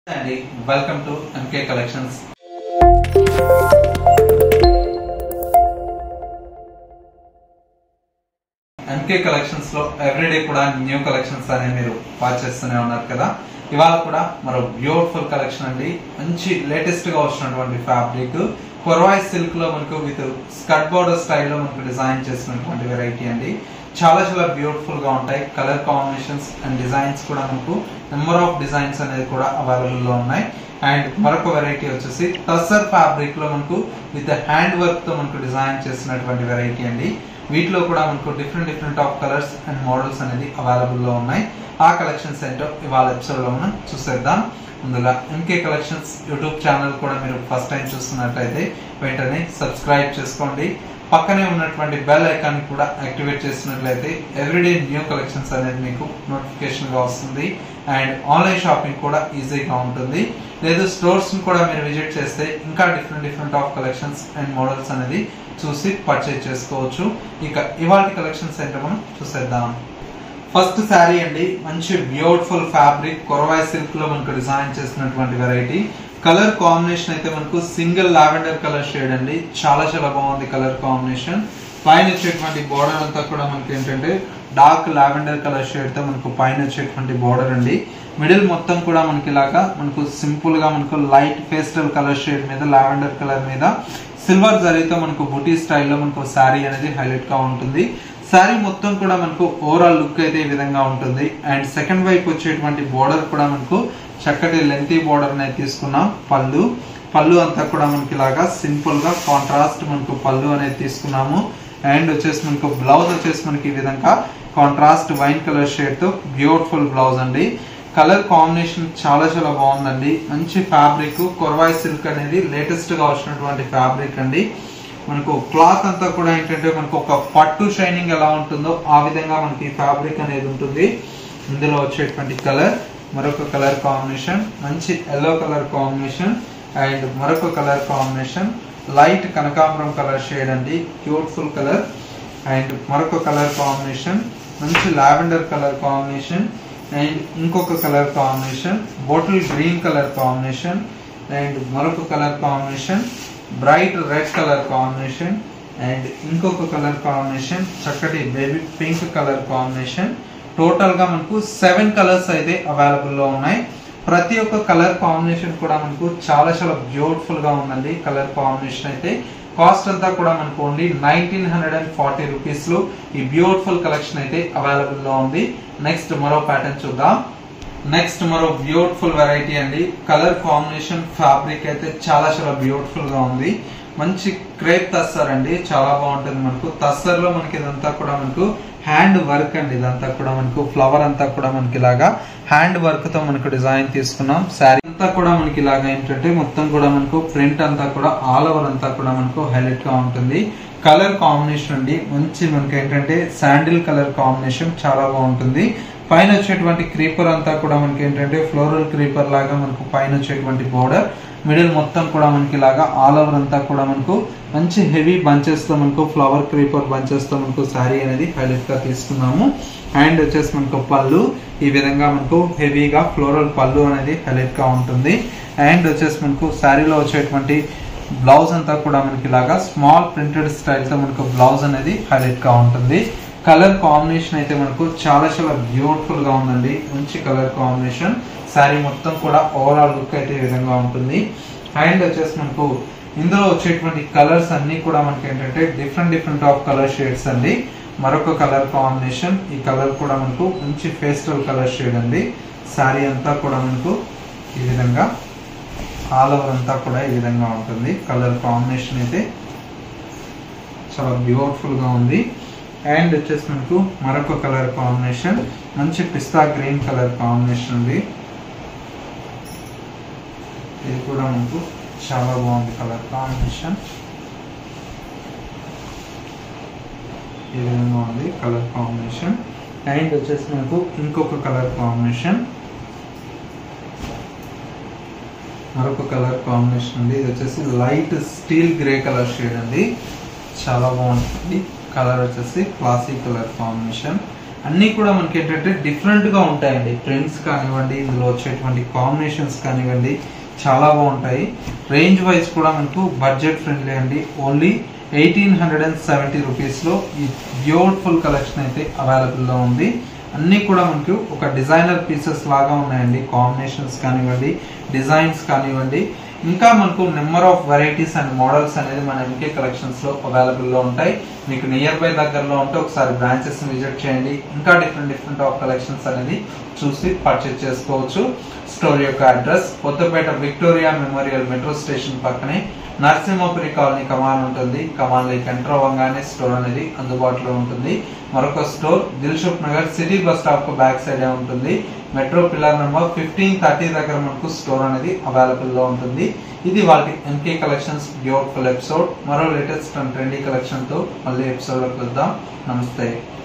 అండి welcome to MK collections MK collections లో everyday కూడా న్యూ కలెక్షన్స్ అనేవి మీరు వాచ్ చేస్తూనే ఉన్నారు కదా ఇవాళ కూడా మరో బ్యూటిఫుల్ కలెక్షన్ అండి మంచి లేటెస్ట్ గా వచ్చినటువంటి ఫ్యాబ్రిక్ కొరవాయ్ సిల్క్ లో మనకు విత్ స్కర్ట్ బోర్డర్ స్టైల్లో మనకు డిజైన్ చేసినటువంటి వెరైటీ అండి చాలా చాలా బ్యూటిఫుల్ గా ఉంటాయి కలర్ కాంబినేషన్స్ అండ్ డిజైన్స్ కూడా మనకు నెంబర్ ఆఫ్ డిజైన్స్ అనేది కూడా అవైలబుల్ లో ఉన్నాయి అండ్ మరొక వెరైటీ వచ్చేసి టస్సర్ ఫ్యాబ్రిక్ లో మనకు విత్ హ్యాండ్ వర్క్ తో మనకు డిజైన్ చేసినటువంటి వెరైటీ అండి వీటిలో కూడా మనకు different different of colours and models అనేది అవైలబుల్ లో ఉన్నాయి ఆ కలెక్షన్స్ ఏంటో ఇవాళ ఎపిసోడ్ లో మనం చూసేద్దాం ముందుగా ఎంకే కలెక్షన్స్ యూట్యూబ్ ఛానల్ కూడా మీరు ఫస్ట్ టైం చూస్తున్నట్లయితే వెంటనే సబ్స్క్రైబ్ చేసుకోండి పక్కనే ఉన్నటువంటి బెల్ ఐకాన్ కూడా యాక్టివేట్ చేసినట్లయితే ఎవ్రీడే న్యూ కలెక్షన్స్ అనేది మీకు నోటిఫికేషన్ గా వస్తుంది అండ్ ఆన్లైన్ షాపింగ్ కూడా ఈజీగా ఉంటుంది లేదు స్టోర్స్ కూడా మీరు విజిట్ చేస్తే ఇంకా different different of collections and models అనేది చూసి పర్చేజ్ చేసుకోవచ్చు ఇక ఇవాళ కలెక్షన్స్ ఏంటో మనం చూసేద్దాం ఫస్ట్ శారీ అండి మంచి బ్యూటిఫుల్ ఫ్యాబ్రిక్ కొరవాయ్ సిల్క్ లో మనకు డిజైన్ చేసినటువంటి వెరైటీ కలర్ కాంబినేషన్ అయితే మనకు సింగిల్ లావెండర్ కలర్ షేడ్ అండి చాలా చాలా బాగుంది కలర్ కాంబినేషన్ పైన వచ్చేటువంటి బోర్డర్ అంతా కూడా మనకి ఏంటంటే డార్క్ లావెండర్ కలర్ షేడ్ తో మనకు పైన వచ్చేటువంటి బోర్డర్ అండి మిడిల్ మొత్తం కూడా మనకి ఇలాగా మనకు సింపుల్ గా మనకు లైట్ పేస్టల్ కలర్ షేడ్ మీద లావెండర్ కలర్ మీద సిల్వర్ జరీతో మనకు బుటీ స్టైల్లో మనకు శారీ అనేది హైలైట్ గా ఉంటుంది శారీ మొత్తం కూడా మనకు ఓవరాల్ లుక్ అయితే ఈ విధంగా ఉంటుంది అండ్ సెకండ్ వైపు వచ్చేటువంటి బోర్డర్ కూడా మనకు చక్కటి లెంతీ బోర్డర్ అనేది తీసుకున్నాం పళ్ళు పళ్ళు అంతా కూడా మనకి ఇలాగా సింపుల్ గా కాంట్రాస్ట్ మనకు పళ్ళు అనేది తీసుకున్నాము అండ్ వచ్చేసి మనకు బ్లౌజ్ వచ్చేసి మనకి ఈ విధంగా కాంట్రాస్ట్ వైన్ కలర్ షేడ్ తో బ్యూటిఫుల్ బ్లౌజ్ అండి కలర్ కాంబినేషన్ చాలా చాలా బాగుందండి మంచి ఫ్యాబ్రిక్ కొరవాయ్ సిల్క్ అనేది లేటెస్ట్ గా వచ్చినటువంటి ఫ్యాబ్రిక్ అండి మనకు క్లాత్ అంతా కూడా ఏంటంటే మనకు ఒక పట్టు షైనింగ్ ఎలా ఉంటుందో ఆ విధంగా మనకి ఫ్యాబ్రిక్ అనేది ఉంటుంది ఇందులో వచ్చేటువంటి కలర్ మరొక కలర్ కాంబినేషన్ మంచి ఎల్లో కలర్ కాంబినేషన్ అండ్ మరొక కలర్ కాంబినేషన్ లైట్ కనకాంబరం కలర్ షేడ్ అండి బ్యూటిఫుల్ కలర్ అండ్ మరొక కలర్ కాంబినేషన్ మంచి లావెండర్ కలర్ కాంబినేషన్ అండ్ ఇంకొక colour combination bottle green colour combination and మరొక colour combination bright red colour combination and ఇంకొక colour combination చక్కటి baby pink colour combination total గా మనకు seven colours అయితే available లో ఉన్నాయి ప్రతి ఒక్క కలర్ కాంబినేషన్ కూడా మనకు చాలా చాలా బ్యూటిఫుల్ గా ఉందండి కలర్ కాంబినేషన్ అయితే కాస్ట్ అంతా కూడా మనకు only nineteen hundred and forty rupees లో ఈ బ్యూటిఫుల్ కలెక్షన్ అయితే అవైలబుల్ లో ఉంది నెక్స్ట్ మరో ప్యాటర్న్ చూద్దాం నెక్స్ట్ మరో బ్యూటిఫుల్ వెరైటీ అండి కలర్ కాంబినేషన్ ఫ్యాబ్రిక్ అయితే చాలా చాలా బ్యూటిఫుల్ గా ఉంది మంచి క్రేప్ తస్సర్ అండి చాలా బాగుంటుంది మనకు తస్సర్ లో మనకి ఇదంతా కూడా మనకు హ్యాండ్ వర్క్ అండి ఇదంతా కూడా మనకు ఫ్లవర్ అంతా కూడా మనకి ఇలాగా హ్యాండ్ వర్క్ తో మనకు డిజైన్ తీసుకున్నాం శారీ అంతా కూడా మనకి ఇలాగా ఏంటంటే మొత్తం కూడా మనకు ప్రింట్ అంతా కూడా ఆల్ ఓవర్ అంతా కూడా మనకు హైలైట్ గా ఉంటుంది కలర్ కాంబినేషన్ అండి మంచి మనకి ఏంటంటే శాండిల్ కలర్ కాంబినేషన్ చాలా బాగుంటుంది పైన వచ్చేటువంటి క్రీపర్ అంతా కూడా మనకి ఏంటంటే ఫ్లోరల్ క్రీపర్ లాగా మనకు పైన వచ్చేటువంటి బోర్డర్ మిడిల్ మొత్తం కూడా మనకి ఇలాగా ఆల్ ఓవర్ అంతా కూడా మనకు మంచి హెవీ బంచెస్ తో మనకు ఫ్లవర్ క్రీపర్ బంచెస్ తో మనకు శారీ అనేది హైలైట్ గా తీసుకున్నాము అండ్ వచ్చేసి మనకు పళ్ళు ఈ విధంగా మనకు హెవీగా ఫ్లోరల్ పళ్ళు అనేది హైలైట్ గా ఉంటుంది అండ్ వచ్చేసి మనకు శారీలో వచ్చేటువంటి బ్లౌజ్ అంతా కూడా మనకి ఇలాగా స్మాల్ ప్రింటెడ్ స్టైల్ తో మనకు బ్లౌజ్ అనేది హైలైట్ గా ఉంటుంది కలర్ కాంబినేషన్ అయితే మనకు చాలా చాలా బ్యూటిఫుల్ గా ఉందండి మంచి కలర్ కాంబినేషన్ శారీ మొత్తం కూడా ఓవరాల్ లుక్ అయితే ఈ విధంగా ఉంటుంది అండ్ వచ్చేసి మనకు ఇందులో వచ్చేటువంటి కలర్స్ అన్ని కూడా మనకి ఏంటంటే different different of colour shades అండి మరొక కలర్ కాంబినేషన్ ఈ కలర్ కూడా మనకు మంచి పేస్టల్ కలర్ షేడ్ అండి శారీ అంతా కూడా మనకు ఈ విధంగా ఆల్ ఓవర్ అంతా కూడా ఈ విధంగా ఉంటుంది కలర్ కాంబినేషన్ అయితే చాలా బ్యూటిఫుల్ గా ఉంది అండ్ వచ్చేసి మనకు మరొక కలర్ కాంబినేషన్ మంచి పిస్తా గ్రీన్ కలర్ కాంబినేషన్ ఉంది ఇది కూడా మనకు చాలా బాగుంది కలర్ కాంబినేషన్ ఈ విధంగా ఉంది కలర్ కాంబినేషన్ అండ్ వచ్చేసి మనకు ఇంకొక కలర్ కాంబినేషన్ మరొక కలర్ కాంబినేషన్ ఉంది ఇది వచ్చేసి light steel grey colour shade అండి చాలా బాగుంటుంది కలర్ వచ్చేసి క్లాసిక్ కలర్ కాంబినేషన్ అన్నీ కూడా మనకి ఏంటంటే డిఫరెంట్ గా ఉంటాయండి ప్రింట్స్ కానివ్వండి ఇందులో వచ్చేటువంటి కాంబినేషన్స్ కానివ్వండి చాలా బాగుంటాయి రేంజ్ వైజ్ కూడా మనకు బడ్జెట్ ఫ్రెండ్లీ అండి only eighteen hundred and seventy రూపీస్లో ఈ బ్యూటిఫుల్ కలెక్షన్ అయితే అవైలబుల్లో ఉంది అన్నీ కూడా మనకు ఒక డిజైనర్ పీసెస్ లాగా ఉన్నాయండి కాంబినేషన్స్ కానివ్వండి డిజైన్స్ కానివ్వండి ఇంకా మనకు number of varieties and models అనేది మన ఎంకే కలెక్షన్స్ లో అవైలబుల్ లో ఉంటాయి మీకు నియర్ బై దగ్గరలో ఉంటే ఒకసారి బ్రాంచెస్ విజిట్ చేయండి ఇంకా డిఫరెంట్ డిఫరెంట్ ఆఫ్ కలెక్షన్స్ అనేది చూసి పర్చేస్ చేసుకోవచ్చు స్టోర్ యొక్క address Kothapet Victoria memorial metro station పక్కనే నరసింహపురి కాలనీ కమాన్ ఉంటుంది కమాన్ లేక్ ఎంటర్ అవ్వగానే స్టోర్ అనేది అందుబాటులో ఉంటుంది మరొక store Dilsukh Nagar city bus stop కు బ్యాక్ సైడ్ ఉంటుంది metro pillar number fifteen thirty దగ్గర మనకు స్టోర్ అనేది అవైలబుల్ లో ఉంటుంది ఇది వాటి ఎంకే కలెక్షన్స్ బ్యూటిఫుల్ ఎపిసోడ్ మరో లేటెస్ట్ అండ్ ట్రెండీ కలెక్షన్ తో మళ్ళీ ఎపిసోడ్ లోకి వద్దాం నమస్తే